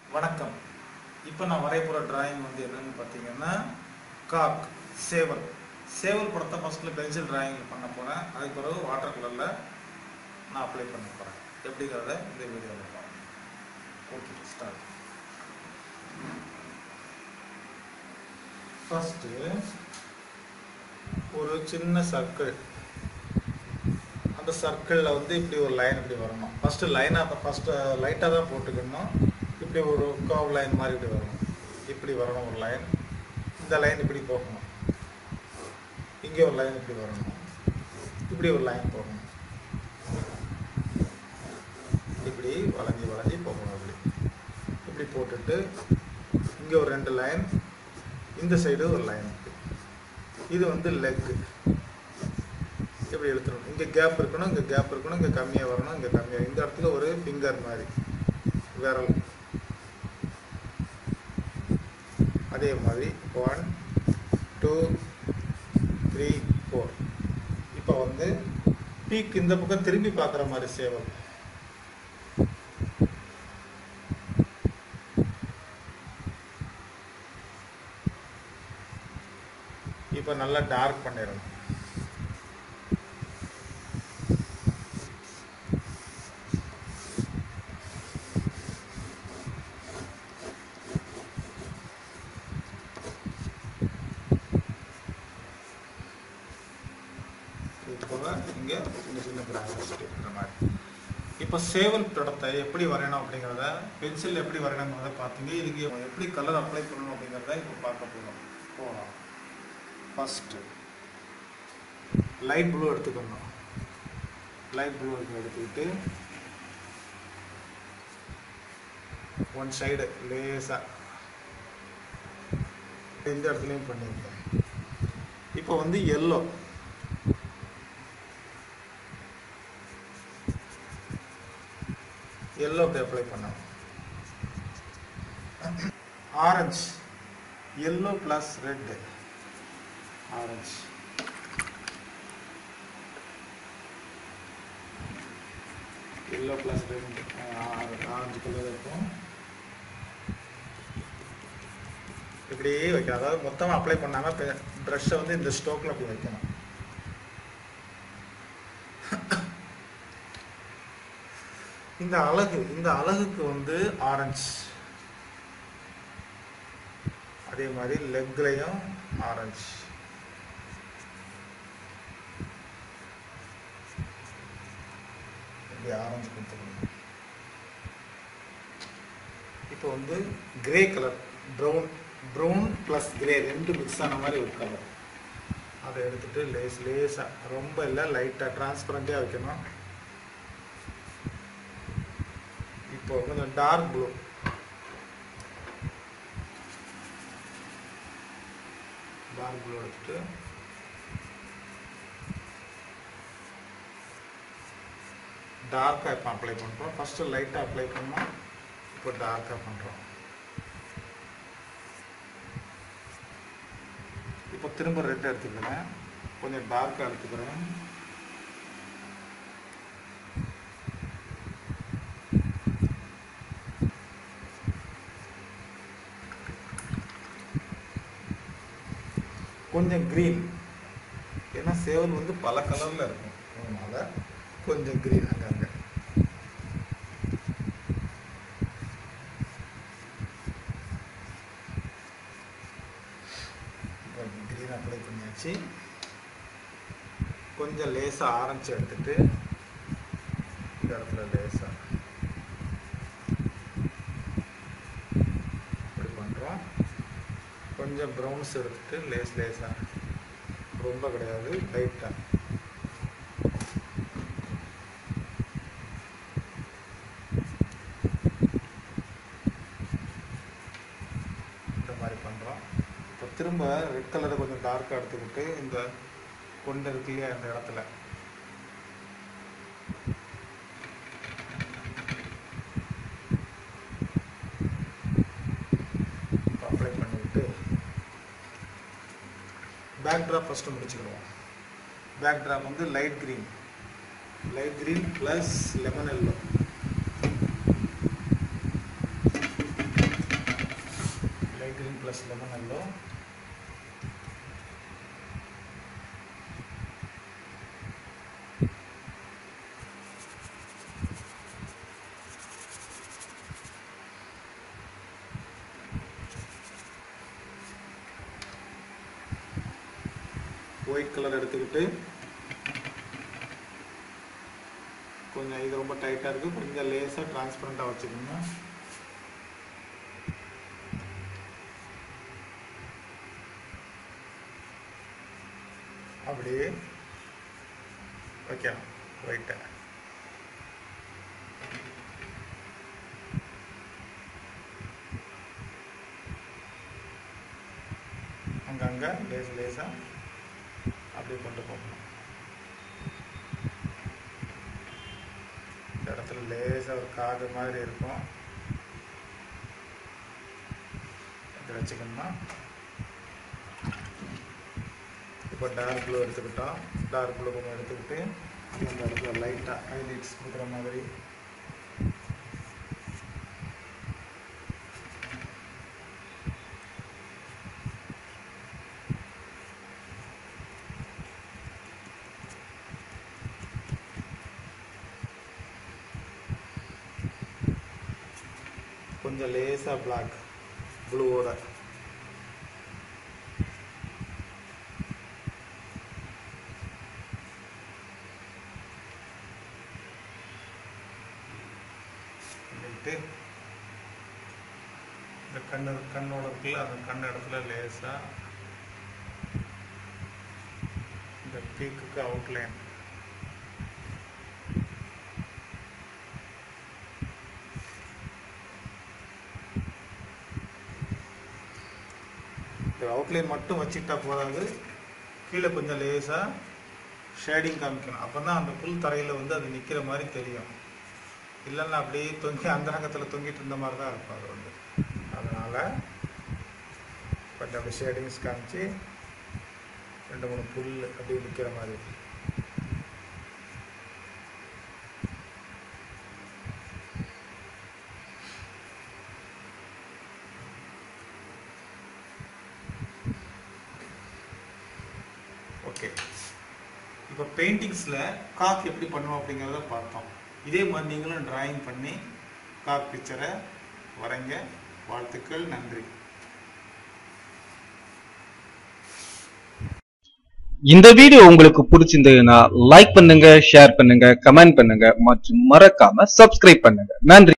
வணக்கம் இப்போ நான் வரைய போகிற டிராயிங் வந்து என்னன்னு பார்த்தீங்கன்னா காக் சேவல் சேவல் படத்தை ஃபஸ்ட்டில் பென்சில் டிராயிங் பண்ண போகிறேன் அதுக்கு பிறகு வாட்டர் கலரில் நான் அப்ளை பண்ண போகிறேன் எப்படிங்கிறத இந்த வீடியோவில் பார்ப்போம் ஓகே ஸ்டார்ட் ஃபஸ்ட்டு ஒரு சின்ன சர்க்கிள் அந்த சர்க்கிளில் வந்து இப்படி ஒரு லைன் இப்படி வரணும் ஃபஸ்ட்டு லைனாக ஃபஸ்ட்டு லைட்டாக தான் போட்டுக்கணும் இப்படி ஒரு கர்வ் லைன் மாதிரி இப்படி வரணும் இப்படி வரணும் ஒரு லைன் இந்த லைன் இப்படி போகணும் இங்கே ஒரு லைன் இப்படி வரணும் இப்படி ஒரு லைன் போகணும் இப்படி வளைஞ்சி வளைஞ்சி போகணும் இப்படி இப்படி போட்டுட்டு இங்கே ஒரு ரெண்டு லைன் இந்த சைடு ஒரு லைன் இது வந்து லெக்கு இப்படி இழுத்துடணும் இங்கே கேப் இருக்கணும் இங்கே கேப் இருக்கணும் இங்கே கம்மியாக வரணும் இங்கே கம்மியாக இந்த இடத்துல ஒரு ஃபிங்கர் மாதிரி விரல் அதே மாதிரி ஒன் டூ த்ரீ ஃபோர் இப்போ வந்து பீக் இந்த பக்கம் திரும்பி பார்க்குற மாதிரி சேவல் இப்போ நல்லா டார்க் பண்ணிடணும் இப்போ இங்கே சின்ன சின்ன கிராஸ் இருக்கிற மாதிரி இப்போ சேவல் படத்தை எப்படி வரையணும் அப்படிங்கிறத பென்சில் எப்படி வரையணுங்கிறத பார்த்தீங்க இதுக்கு எப்படி கலர் அப்ளை பண்ணணும் அப்படிங்கிறத இப்போ பார்க்க போகணும் போகலாம் ஃபஸ்ட்டு லைட் ப்ளூ எடுத்துக்கணும் லைட் ப்ளூ எடுத்துக்கிட்டு ஒன் சைடு லேசாக இந்த இடத்துலையும் பண்ணியிருக்கேன் இப்போ வந்து எல்லோ எல்லோ அப்ளை பண்ணணும் orange yellow plus red orange yellow plus red orange colour இருக்கும் இப்படியே வைக்கணும் அதாவது மொத்தமாக அப்ளை பண்ணாமல் ப்ரஷ்ஷை வந்து இந்த ஸ்டோக்கில் அப்படி வைக்கணும் இந்த அழகு இந்த அழகுக்கு வந்து ஆரஞ்சு அதே மாதிரி லெக்லையும் ஆரஞ்சு இப்படி ஆரஞ்சு கொடுத்துக்கணும் இப்போ வந்து grey colour brown brown plus grey ரெண்டு மிக்ஸ் ஆன மாதிரி ஒரு கலர் அதை எடுத்துட்டு லேஸ் லேஸாக ரொம்ப இல்லை லைட்டாக டிரான்ஸ்பரண்ட்டாக வைக்கணும் இப்போ கொஞ்சம் டார்க் ப்ளூ டார்க் ப்ளூ எடுத்துட்டு டார்க்காக இப்போ அப்ளை பண்ணுறோம் ஃபஸ்ட்டு லைட்டாக அப்ளை பண்ணோம் இப்போ டார்க்காக பண்ணுறோம் இப்போ திரும்ப ரெட் எடுத்துக்கிறேன் கொஞ்சம் டார்க்காக எடுத்துக்கிறேன் கொஞ்சம் க்ரீன் ஏன்னா சேவல் வந்து பல கலரில் இருக்கும் அதனால கொஞ்சம் க்ரீன் அங்கங்கே க்ரீன் அப்ளை பண்ணியாச்சு கொஞ்சம் லேசாக ஆரஞ்சு எடுத்துட்டு இந்த இடத்துல லேசாக இப்படி பண்ணுறோம் கொஞ்சம் ப்ரௌன்ஸ் எடுத்துட்டு லேஸ் லேஸாக ரொம்ப கிடையாது லைட்டாக இந்த மாதிரி பண்ணுறோம் இப்போ திரும்ப ரெட் கலரை கொஞ்சம் டார்க்காக எடுத்துக்கிட்டு இந்த கொண்டு இருக்கு இல்லையா இந்த இடத்துல அப்ளை பண்ணிவிட்டு பேக் ட்ராப் ஃபஸ்ட்டு முடிச்சுக்கிடுவோம் பேக் ட்ராப் வந்து light green light green plus lemon yellow plus lemon yellow white colour எடுத்துக்கிட்டு கொஞ்சம் இது ரொம்ப டைட்டாக இருக்குது கொஞ்சம் லேசாக டிரான்ஸ்பரண்ட்டாக வச்சுக்கோங்க அப்படியே வைக்கலாம் ஒயிட்டை அங்கங்கே லேஸ் லேசாக அப்படியே கொண்டு போகணும் இந்த இடத்துல லேசாக ஒரு காது மாதிரி இருக்கும் இது வச்சுக்கணும்னா இப்போ டார்க் ப்ளூ எடுத்துக்கிட்டோம் டார்க் ப்ளூ கொஞ்சம் எடுத்துக்கிட்டு அந்த இடத்துல லைட்டாக ஹைலைட்ஸ் கொடுக்குற மாதிரி கொஞ்சம் லேசாக பிளாக் ப்ளூவோட பண்ணிட்டு இந்த கண்ணு கண்ணோட இருக்குல்ல அந்த கண் இடத்துல லேசாக இந்த பீக்குக்கு அவுட்லைன் இந்த அவுட்லைன் மட்டும் வச்சுக்கிட்டா போதாது கீழே கொஞ்சம் லேசாக ஷேடிங் காமிக்கணும் அப்போ தான் அந்த புல் தரையில் வந்து அது நிற்கிற மாதிரி தெரியும் இல்லைன்னா அப்படியே தொங்கி அந்தரங்கத்தில் தொங்கிட்டு இருந்த மாதிரி தான் இருக்கும் அது வந்து அதனால் கொஞ்சம் அப்படி ஷேடிங்ஸ் காமிச்சு ரெண்டு மூணு புல் அப்படியே நிற்கிற மாதிரி ஓகே இப்போ பெயிண்டிங்ஸில் காக் எப்படி பண்ணுவோம் அப்படிங்கிறத பார்த்தோம் இதே மாதிரி நீங்களும் டிராயிங் பண்ணி காக் பிக்சரை வரைங்க வாழ்த்துக்கள் நன்றி இந்த வீடியோ உங்களுக்கு பிடிச்சிருந்ததுன்னா லைக் பண்ணுங்க ஷேர் பண்ணுங்க கமெண்ட் பண்ணுங்க மற்றும் மறக்காம சப்ஸ்கிரைப் பண்ணுங்க நன்றி